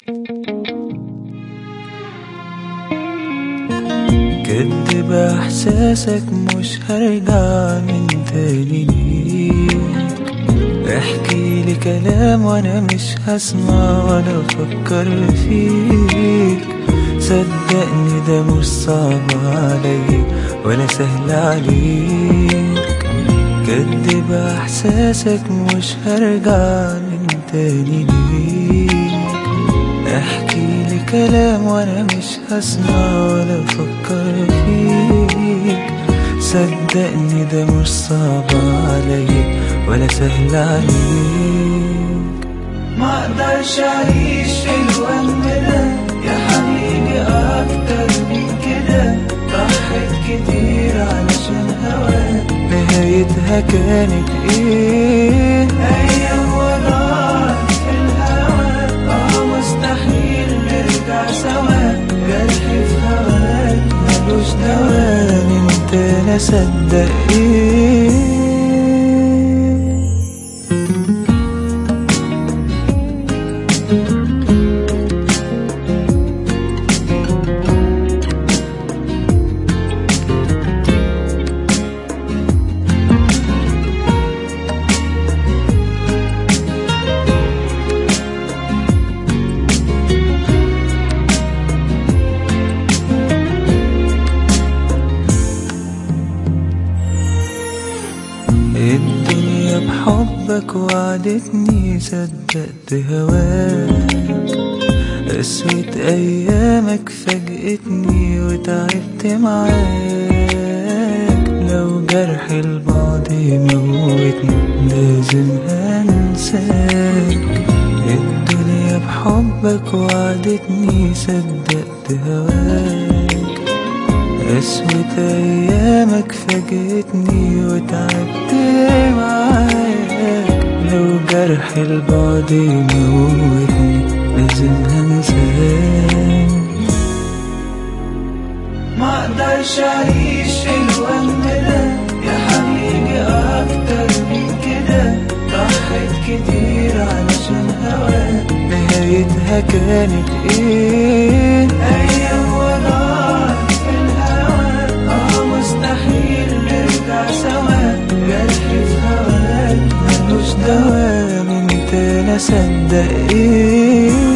كدب احساسك مش هرجع من تاني ليك احكي لي كلام وانا مش هسمع ولا افكر فيك صدقني ده مش صعب عليك ولا سهل عليك كدب احساسك مش هرجع من تاني ليك احكي لي كلام وانا مش هسمع ولا افكر فيك صدقني ده مش صعب عليك ولا سهل عليك ما اقدرش اعيش في الوهم ده يا حبيبي اكتر من كده ضحيت كتير علشان هواك نهايتها كانت ايه ايام وضاعت في الهوا اه مستحيل نرجع سوا جرحي في هواك ملوش دوا انت انا صدق ايه الدنيا بحبك وعدتني صدقت هواك قسوة أيامك فاجئتني وتعبت معاك لو جرح البعد يموتني لازم هنساك الدنيا بحبك وعدتني صدقت هواك قسوة أيامك فاجئتني وتعبت معاك لو جرح البعد يموتني لازم هنساك ما اقدرش اعيش في الوهم ده يا حبيبي اكتر من كده ضحيت كتير علشان هواك نهايتها كانت ايه ايام وضاعت في الهوا اه مستحيل نرجع سوا جرحي في هواك ملوش دوا انت انا صدق ايه